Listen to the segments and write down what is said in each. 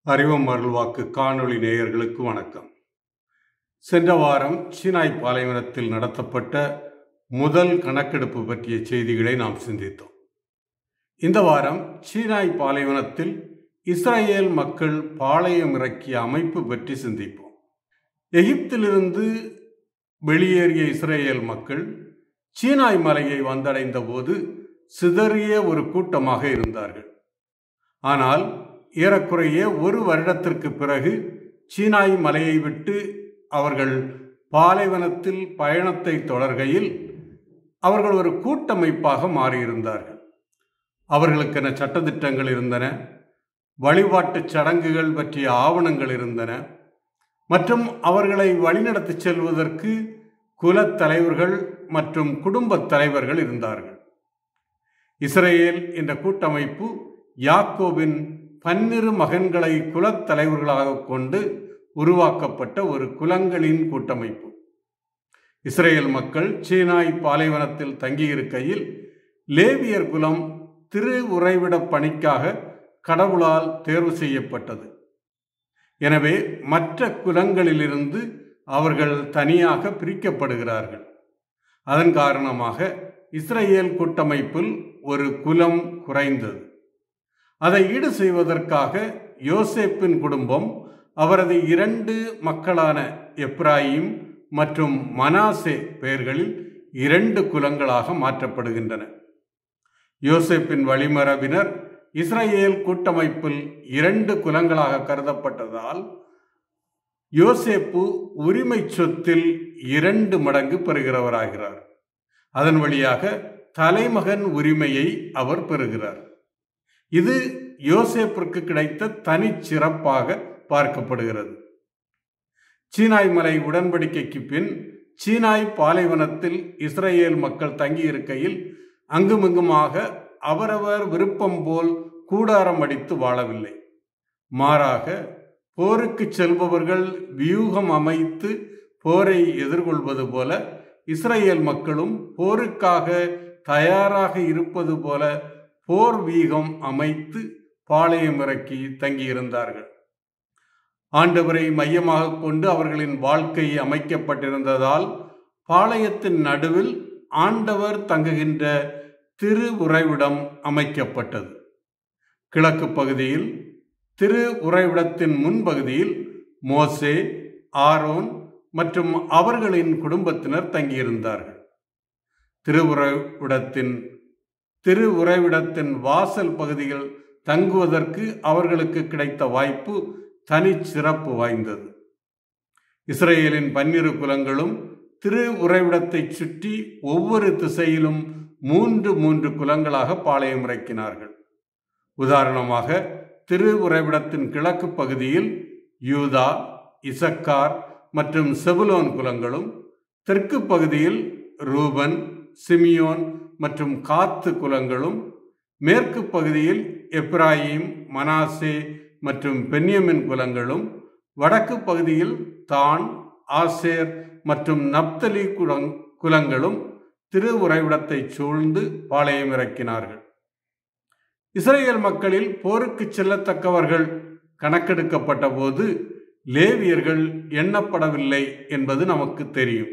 அறிவம் அருள்வாக்கு காணொளி நேயர்களுக்கு வணக்கம் சென்ற வாரம் சீனாய் பாலைவனத்தில் நடத்தப்பட்ட முதல் கணக்கெடுப்பு பற்றிய செய்திகளை நாம் சிந்தித்தோம் இந்த வாரம் சீனாய் பாலைவனத்தில் இஸ்ரேல் மக்கள் பாளையம் இறக்கிய அமைப்பு பற்றி சிந்திப்போம் எகிப்திலிருந்து வெளியேறிய இஸ்ரேல் மக்கள் சீனாய் மலையை வந்தடைந்த போது சிதறிய ஒரு கூட்டமாக இருந்தார்கள் ஆனால் ஏறக்குறைய ஒரு வருடத்திற்கு பிறகு சீனாய் மலையை விட்டு அவர்கள் பாலைவனத்தில் பயணத்தை தொடர்கையில் அவர்கள் ஒரு கூட்டமைப்பாக மாறியிருந்தார்கள் அவர்களுக்கென சட்டத்திட்டங்கள் இருந்தன வழிபாட்டு சடங்குகள் பற்றிய ஆவணங்கள் இருந்தன மற்றும் அவர்களை வழிநடத்தி செல்வதற்கு குலத் தலைவர்கள் மற்றும் குடும்பத் தலைவர்கள் இருந்தார்கள் இஸ்ரேல் என்ற கூட்டமைப்பு யாக்கோபின் பன்னிரு மகன்களை குலத் தலைவர்களாக கொண்டு உருவாக்கப்பட்ட ஒரு குலங்களின் கூட்டமைப்பு இஸ்ரேல் மக்கள் சீனாய் பாலைவனத்தில் தங்கியிருக்கையில் லேவியர் குலம் திரு உறைவிட பணிக்காக கடவுளால் தேர்வு செய்யப்பட்டது எனவே மற்ற குலங்களிலிருந்து அவர்கள் தனியாக பிரிக்கப்படுகிறார்கள் அதன் காரணமாக இஸ்ரேல் கூட்டமைப்பில் ஒரு குலம் குறைந்தது அதை ஈடு செய்வதற்காக யோசேப்பின் குடும்பம் அவரது இரண்டு மக்களான எப்ராயிம் மற்றும் மனாசே பெயர்களில் இரண்டு குலங்களாக மாற்றப்படுகின்றன யோசேப்பின் வழிமரபினர் இஸ்ரேல் கூட்டமைப்பில் இரண்டு குலங்களாக கருதப்பட்டதால் யோசேப்பு உரிமை சொத்தில் இரண்டு மடங்கு பெறுகிறவராகிறார் அதன் வழியாக தலைமகன் உரிமையை அவர் பெறுகிறார் இது யோசேப்பிற்கு கிடைத்த தனிச்சிறப்பாக பார்க்கப்படுகிறது சீனாய் மலை உடன்படிக்கைக்கு பின் சீனாய் பாலைவனத்தில் இஸ்ரேல் மக்கள் தங்கியிருக்கையில் அங்குமிங்குமாக அவரவர் விருப்பம் போல் கூடாரம் அடித்து வாழவில்லை மாறாக போருக்கு செல்பவர்கள் வியூகம் அமைத்து போரை எதிர்கொள்வது போல இஸ்ரேல் மக்களும் போருக்காக தயாராக இருப்பது போல போர் வீகம் அமைத்து பாளையம் இறக்கி தங்கியிருந்தார்கள் ஆண்டவரை மையமாக கொண்டு அவர்களின் வாழ்க்கை அமைக்கப்பட்டிருந்ததால் பாளையத்தின் நடுவில் ஆண்டவர் தங்குகின்ற திரு உறைவிடம் அமைக்கப்பட்டது கிழக்கு பகுதியில் திரு உறைவிடத்தின் முன்பகுதியில் மோசே ஆரோன் மற்றும் அவர்களின் குடும்பத்தினர் தங்கியிருந்தார்கள் திருவுறைவிடத்தின் திரு உறைவிடத்தின் வாசல் பகுதியில் தங்குவதற்கு அவர்களுக்கு கிடைத்த வாய்ப்பு தனி சிறப்பு வாய்ந்தது இஸ்ரேலின் பன்னிரு குலங்களும் திரு உறைவிடத்தை சுற்றி ஒவ்வொரு திசையிலும் மூன்று மூன்று குலங்களாக பாளையம் இறக்கினார்கள் உதாரணமாக திரு உறைவிடத்தின் கிழக்கு பகுதியில் யூதா இசக்கார் மற்றும் செபுலோன் குலங்களும் தெற்கு பகுதியில் ரூபன் சிமியோன் மற்றும் காத்து குலங்களும் மேற்கு பகுதியில் எப்ராயிம் மனாசே மற்றும் பென்யமின் குலங்களும் வடக்கு பகுதியில் தான் ஆசேர் மற்றும் நப்தலி குலங் குலங்களும் திரு உறைவிடத்தை சூழ்ந்து பாளையம் இறக்கினார்கள் இஸ்ரேல் மக்களில் போருக்கு செல்லத்தக்கவர்கள் கணக்கெடுக்கப்பட்ட போது லேவியர்கள் எண்ணப்படவில்லை என்பது நமக்கு தெரியும்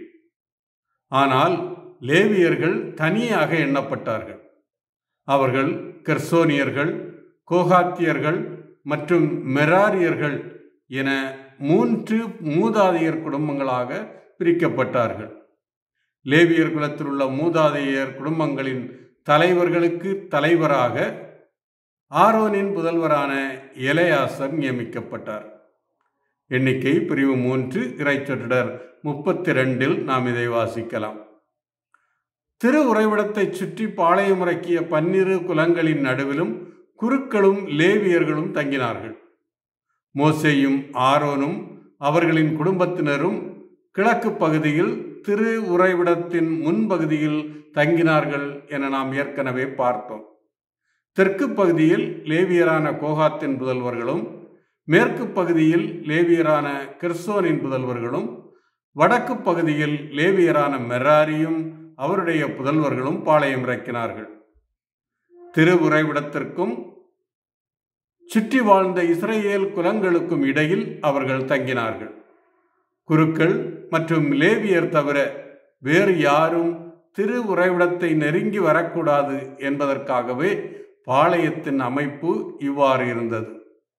ஆனால் லேவியர்கள் தனியாக எண்ணப்பட்டார்கள் அவர்கள் கெர்சோனியர்கள் கோகாத்தியர்கள் மற்றும் மெராரியர்கள் என மூன்று மூதாதையர் குடும்பங்களாக பிரிக்கப்பட்டார்கள் லேவியர் குலத்தில் உள்ள மூதாதையர் குடும்பங்களின் தலைவர்களுக்கு தலைவராக ஆரோனின் புதல்வரான எலையாசர் நியமிக்கப்பட்டார் எண்ணிக்கை பிரிவு மூன்று இறைச்சொற்றர் முப்பத்தி ரெண்டில் நாம் இதை வாசிக்கலாம் திரு உறைவிடத்தை சுற்றி பாளையமுறக்கிய பன்னிரு குலங்களின் நடுவிலும் குருக்களும் லேவியர்களும் தங்கினார்கள் மோசேயும் ஆரோனும் அவர்களின் குடும்பத்தினரும் கிழக்கு பகுதியில் திரு உறைவிடத்தின் முன்பகுதியில் தங்கினார்கள் என நாம் ஏற்கனவே பார்த்தோம் தெற்கு பகுதியில் லேவியரான கோகாத்தின் புதல்வர்களும் மேற்கு பகுதியில் லேவியரான கிறிஸ்தோனின் புதல்வர்களும் வடக்கு பகுதியில் லேவியரான மெராரியும் அவருடைய புதல்வர்களும் பாளையம் இறக்கினார்கள் திரு உறைவிடத்திற்கும் சுற்றி வாழ்ந்த இஸ்ரேல் குலங்களுக்கும் இடையில் அவர்கள் தங்கினார்கள் குருக்கள் மற்றும் லேவியர் தவிர வேறு யாரும் திரு உறைவிடத்தை நெருங்கி வரக்கூடாது என்பதற்காகவே பாளையத்தின் அமைப்பு இவ்வாறு இருந்தது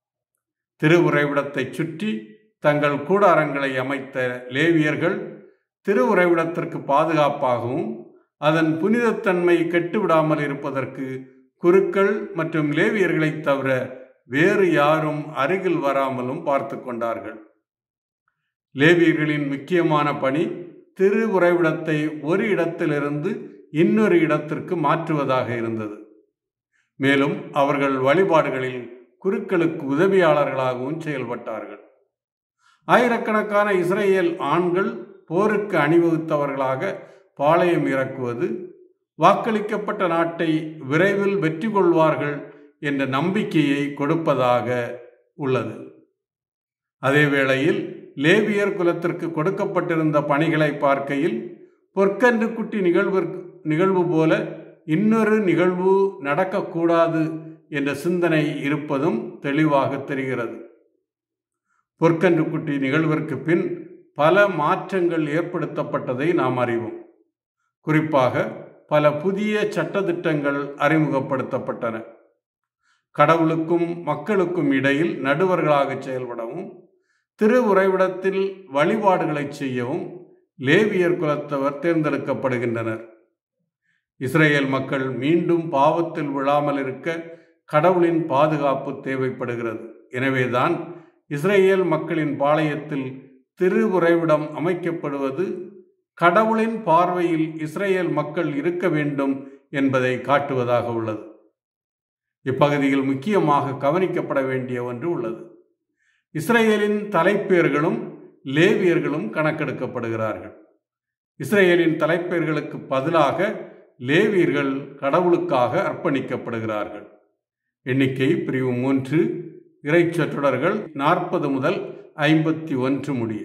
திரு உறைவிடத்தை சுற்றி தங்கள் கூடாரங்களை அமைத்த லேவியர்கள் திரு உறைவிடத்திற்கு பாதுகாப்பாகவும் அதன் புனிதத்தன்மை கெட்டுவிடாமல் இருப்பதற்கு குருக்கள் மற்றும் லேவியர்களைத் தவிர வேறு யாரும் அருகில் வராமலும் பார்த்து கொண்டார்கள் லேவியர்களின் முக்கியமான பணி திரு உறைவிடத்தை ஒரு இடத்திலிருந்து இன்னொரு இடத்திற்கு மாற்றுவதாக இருந்தது மேலும் அவர்கள் வழிபாடுகளில் குருக்களுக்கு உதவியாளர்களாகவும் செயல்பட்டார்கள் ஆயிரக்கணக்கான இஸ்ரேல் ஆண்கள் போருக்கு அணிவகுத்தவர்களாக பாளையம் இறக்குவது வாக்களிக்கப்பட்ட நாட்டை விரைவில் வெற்றி கொள்வார்கள் என்ற நம்பிக்கையை கொடுப்பதாக உள்ளது அதே வேளையில் லேபியர் குலத்திற்கு கொடுக்கப்பட்டிருந்த பணிகளை பார்க்கையில் பொற்கன்று குட்டி நிகழ்விற்கு நிகழ்வு போல இன்னொரு நிகழ்வு நடக்கக்கூடாது என்ற சிந்தனை இருப்பதும் தெளிவாக தெரிகிறது பொற்கன்று குட்டி நிகழ்விற்கு பின் பல மாற்றங்கள் ஏற்படுத்தப்பட்டதை நாம் அறிவோம் குறிப்பாக பல புதிய சட்டத்திட்டங்கள் அறிமுகப்படுத்தப்பட்டன கடவுளுக்கும் மக்களுக்கும் இடையில் நடுவர்களாக செயல்படவும் திரு உறைவிடத்தில் வழிபாடுகளை செய்யவும் லேவியர் குலத்தவர் தேர்ந்தெடுக்கப்படுகின்றனர் இஸ்ரேல் மக்கள் மீண்டும் பாவத்தில் விழாமல் இருக்க கடவுளின் பாதுகாப்பு தேவைப்படுகிறது எனவேதான் இஸ்ரேல் மக்களின் பாளையத்தில் திரு உறைவிடம் அமைக்கப்படுவது கடவுளின் பார்வையில் இஸ்ரேல் மக்கள் இருக்க வேண்டும் என்பதை காட்டுவதாக உள்ளது இப்பகுதியில் முக்கியமாக கவனிக்கப்பட வேண்டிய ஒன்று உள்ளது இஸ்ரேலின் தலைப்பேர்களும் லேவியர்களும் கணக்கெடுக்கப்படுகிறார்கள் இஸ்ரேலின் தலைப்பேர்களுக்கு பதிலாக லேவியர்கள் கடவுளுக்காக அர்ப்பணிக்கப்படுகிறார்கள் எண்ணிக்கை பிரிவு மூன்று இறைச்சொற்றொடர்கள் நாற்பது முதல் ஐம்பத்தி ஒன்று முடிய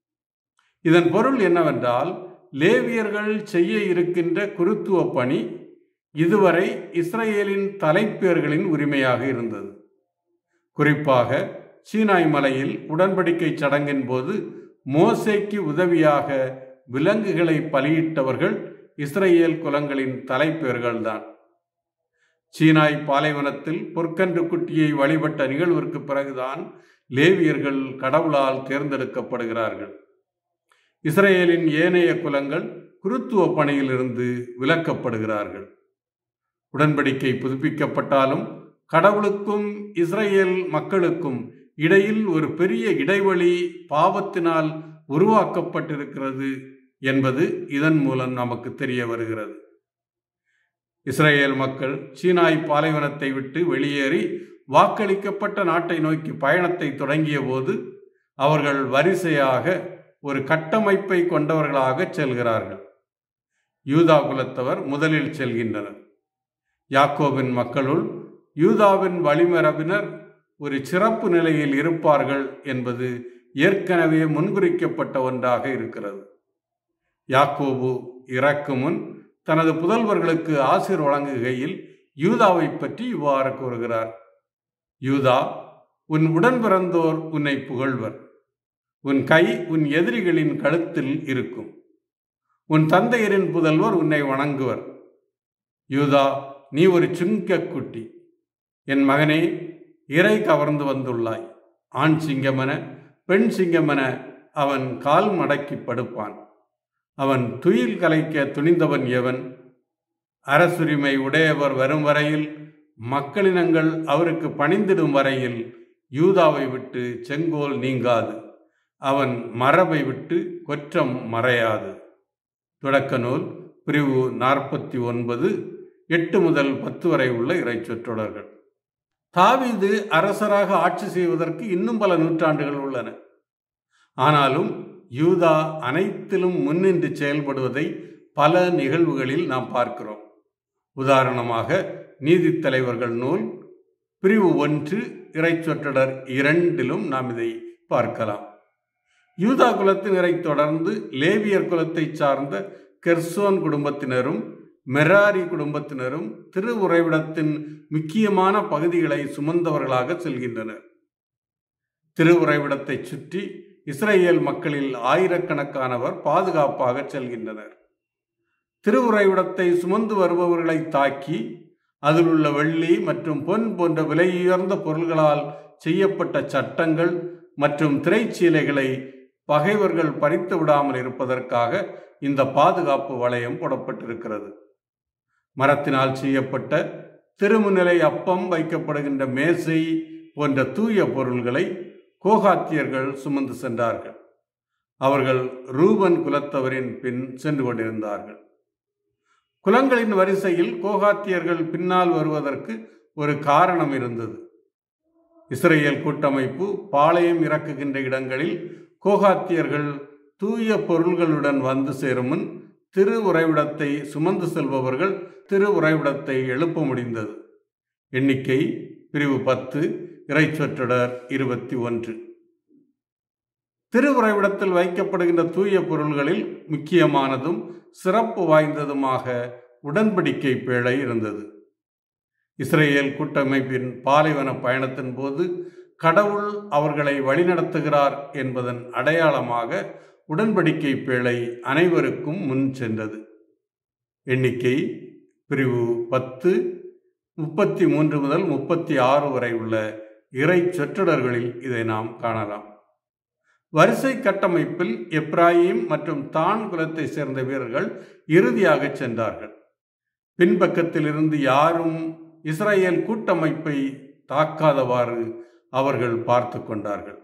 இதன் பொருள் என்னவென்றால் லேவியர்கள் செய்ய இருக்கின்ற குருத்துவ பணி இதுவரை இஸ்ரேலின் தலைப்பேர்களின் உரிமையாக இருந்தது குறிப்பாக சீனாய் மலையில் உடன்படிக்கை சடங்கின் போது மோசேக்கு உதவியாக விலங்குகளை பலியிட்டவர்கள் இஸ்ரேல் குலங்களின் தலைப்பேர்கள்தான் சீனாய் பாலைவனத்தில் பொற்கன்று குட்டியை வழிபட்ட நிகழ்விற்கு பிறகுதான் லேவியர்கள் கடவுளால் தேர்ந்தெடுக்கப்படுகிறார்கள் இஸ்ரேலின் ஏனைய குலங்கள் குருத்துவ பணியிலிருந்து விலக்கப்படுகிறார்கள் உடன்படிக்கை புதுப்பிக்கப்பட்டாலும் கடவுளுக்கும் இஸ்ரேல் மக்களுக்கும் இடையில் ஒரு பெரிய இடைவெளி பாவத்தினால் உருவாக்கப்பட்டிருக்கிறது என்பது இதன் மூலம் நமக்கு தெரிய வருகிறது இஸ்ரேல் மக்கள் சீனாய் பாலைவனத்தை விட்டு வெளியேறி வாக்களிக்கப்பட்ட நாட்டை நோக்கி பயணத்தை தொடங்கிய போது அவர்கள் வரிசையாக ஒரு கட்டமைப்பை கொண்டவர்களாக செல்கிறார்கள் யூதா குலத்தவர் முதலில் செல்கின்றனர் யாக்கோவின் மக்களுள் யூதாவின் வழிமரபினர் ஒரு சிறப்பு நிலையில் இருப்பார்கள் என்பது ஏற்கனவே முன்குறிக்கப்பட்ட ஒன்றாக இருக்கிறது யாக்கோபு இறக்கும் முன் தனது புதல்வர்களுக்கு ஆசிர் வழங்குகையில் யூதாவை பற்றி இவ்வாறு கூறுகிறார் யூதா உன் உடன் பிறந்தோர் உன்னை புகழ்வர் உன் கை உன் எதிரிகளின் கழுத்தில் இருக்கும் உன் தந்தையரின் புதல்வர் உன்னை வணங்குவர் யூதா நீ ஒரு சுங்கக்குட்டி என் மகனே இறை கவர்ந்து வந்துள்ளாய் ஆண் சிங்கமென பெண் சிங்கமென அவன் கால் மடக்கி படுப்பான் அவன் துயில் கலைக்க துணிந்தவன் எவன் அரசுரிமை உடையவர் வரும் வரையில் மக்களினங்கள் அவருக்கு பணிந்திடும் வரையில் யூதாவை விட்டு செங்கோல் நீங்காது அவன் மரபை விட்டு கொற்றம் மறையாது தொடக்க நூல் பிரிவு நாற்பத்தி ஒன்பது எட்டு முதல் பத்து வரை உள்ள இறைச்சொற்றொடர்கள் தாவீது அரசராக ஆட்சி செய்வதற்கு இன்னும் பல நூற்றாண்டுகள் உள்ளன ஆனாலும் யூதா அனைத்திலும் முன்னின்று செயல்படுவதை பல நிகழ்வுகளில் நாம் பார்க்கிறோம் உதாரணமாக நீதித்தலைவர்கள் நூல் பிரிவு ஒன்று இறைச்சொற்றொடர் இரண்டிலும் நாம் இதை பார்க்கலாம் யூதா குலத்தினரை தொடர்ந்து லேவியர் குலத்தை சார்ந்த கெர்சோன் குடும்பத்தினரும் மெராரி குடும்பத்தினரும் திரு உறைவிடத்தின் முக்கியமான பகுதிகளை சுமந்தவர்களாக செல்கின்றனர் திரு உறைவிடத்தை சுற்றி இஸ்ரேல் மக்களில் ஆயிரக்கணக்கானவர் பாதுகாப்பாக செல்கின்றனர் திரு உறைவிடத்தை சுமந்து வருபவர்களை தாக்கி அதில் உள்ள வெள்ளி மற்றும் பொன் போன்ற விலையுயர்ந்த பொருள்களால் செய்யப்பட்ட சட்டங்கள் மற்றும் திரைச்சீலைகளை பகைவர்கள் பறித்து விடாமல் இருப்பதற்காக இந்த பாதுகாப்பு வளையம் போடப்பட்டிருக்கிறது மரத்தினால் செய்யப்பட்ட திருமுநிலை அப்பம் வைக்கப்படுகின்ற மேசை போன்ற தூய பொருள்களை கோகாத்தியர்கள் சுமந்து சென்றார்கள் அவர்கள் ரூபன் குலத்தவரின் பின் சென்று கொண்டிருந்தார்கள் குலங்களின் வரிசையில் கோகாத்தியர்கள் பின்னால் வருவதற்கு ஒரு காரணம் இருந்தது இஸ்ரேல் கூட்டமைப்பு பாளையம் இறக்குகின்ற இடங்களில் கோகாத்தியர்கள் தூய பொருள்களுடன் வந்து சேரும் முன் திரு உறைவிடத்தை சுமந்து செல்பவர்கள் திரு உறைவிடத்தை எழுப்ப முடிந்தது எண்ணிக்கை பிரிவு பத்து இறைச்சொற்றொடர் இருபத்தி ஒன்று திரு உறைவிடத்தில் வைக்கப்படுகின்ற தூய பொருள்களில் முக்கியமானதும் சிறப்பு வாய்ந்ததுமாக உடன்படிக்கை பேழை இருந்தது இஸ்ரேல் கூட்டமைப்பின் பாலைவன பயணத்தின் போது கடவுள் அவர்களை வழிநடத்துகிறார் என்பதன் அடையாளமாக உடன்படிக்கை பேழை அனைவருக்கும் முன் சென்றது எண்ணிக்கை பிரிவு பத்து முப்பத்தி மூன்று முதல் முப்பத்தி ஆறு வரை உள்ள இறை சொற்றொடர்களில் இதை நாம் காணலாம் வரிசை கட்டமைப்பில் எப்ராஹிம் மற்றும் தான் குலத்தை சேர்ந்த வீரர்கள் இறுதியாக சென்றார்கள் பின்பக்கத்திலிருந்து யாரும் இஸ்ரேல் கூட்டமைப்பை தாக்காதவாறு அவர்கள் பார்த்து கொண்டார்கள்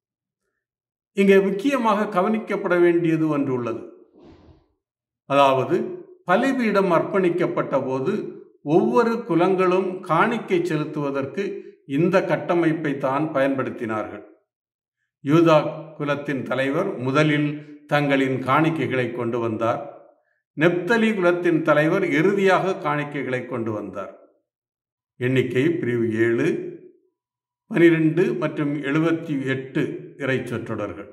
இங்கே முக்கியமாக கவனிக்கப்பட வேண்டியது ஒன்று உள்ளது அதாவது பலிபீடம் அர்ப்பணிக்கப்பட்ட போது ஒவ்வொரு குலங்களும் காணிக்கை செலுத்துவதற்கு இந்த கட்டமைப்பை தான் பயன்படுத்தினார்கள் யூதா குலத்தின் தலைவர் முதலில் தங்களின் காணிக்கைகளை கொண்டு வந்தார் நெப்தலி குலத்தின் தலைவர் இறுதியாக காணிக்கைகளை கொண்டு வந்தார் எண்ணிக்கை பிரிவு ஏழு பனிரெண்டு மற்றும் எழுபத்தி எட்டு இறை சொற்றொடர்கள்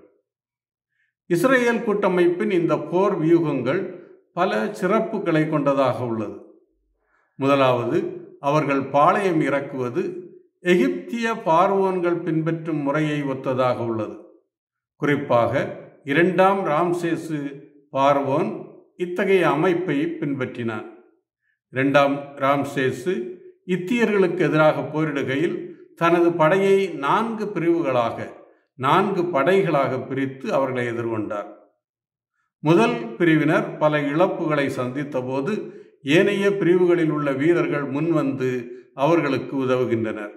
இஸ்ரேல் கூட்டமைப்பின் இந்த போர் வியூகங்கள் பல சிறப்புகளை கொண்டதாக உள்ளது முதலாவது அவர்கள் பாளையம் இறக்குவது எகிப்திய பார்வோன்கள் பின்பற்றும் முறையை ஒத்ததாக உள்ளது குறிப்பாக இரண்டாம் ராம்சேசு பார்வோன் இத்தகைய அமைப்பை பின்பற்றினான் இரண்டாம் ராம்சேசு இத்தியர்களுக்கு எதிராக போரிடுகையில் தனது படையை நான்கு பிரிவுகளாக நான்கு படைகளாக பிரித்து அவர்களை எதிர்கொண்டார் முதல் பிரிவினர் பல இழப்புகளை சந்தித்த போது ஏனைய பிரிவுகளில் உள்ள வீரர்கள் முன்வந்து அவர்களுக்கு உதவுகின்றனர்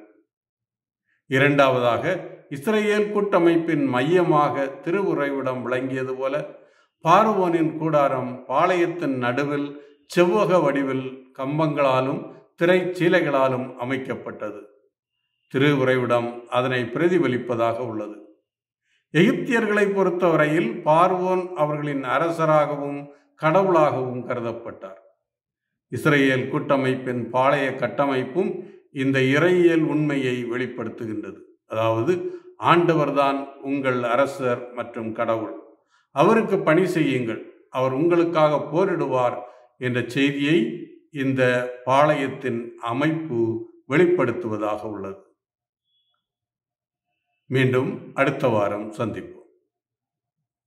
இரண்டாவதாக இஸ்ரேல் கூட்டமைப்பின் மையமாக திருவுறைவிடம் விளங்கியது போல பார்வோனின் கூடாரம் பாளையத்தின் நடுவில் செவ்வக வடிவில் கம்பங்களாலும் திரைச்சீலைகளாலும் அமைக்கப்பட்டது திருவுறைவிடம் அதனை பிரதிபலிப்பதாக உள்ளது எகிப்தியர்களை பொறுத்தவரையில் பார்வோன் அவர்களின் அரசராகவும் கடவுளாகவும் கருதப்பட்டார் இஸ்ரேல் கூட்டமைப்பின் பாளைய கட்டமைப்பும் இந்த இறையியல் உண்மையை வெளிப்படுத்துகின்றது அதாவது ஆண்டவர்தான் உங்கள் அரசர் மற்றும் கடவுள் அவருக்கு பணி செய்யுங்கள் அவர் உங்களுக்காக போரிடுவார் என்ற செய்தியை இந்த பாளையத்தின் அமைப்பு வெளிப்படுத்துவதாக உள்ளது மீண்டும் அடுத்த வாரம் சந்திப்போம்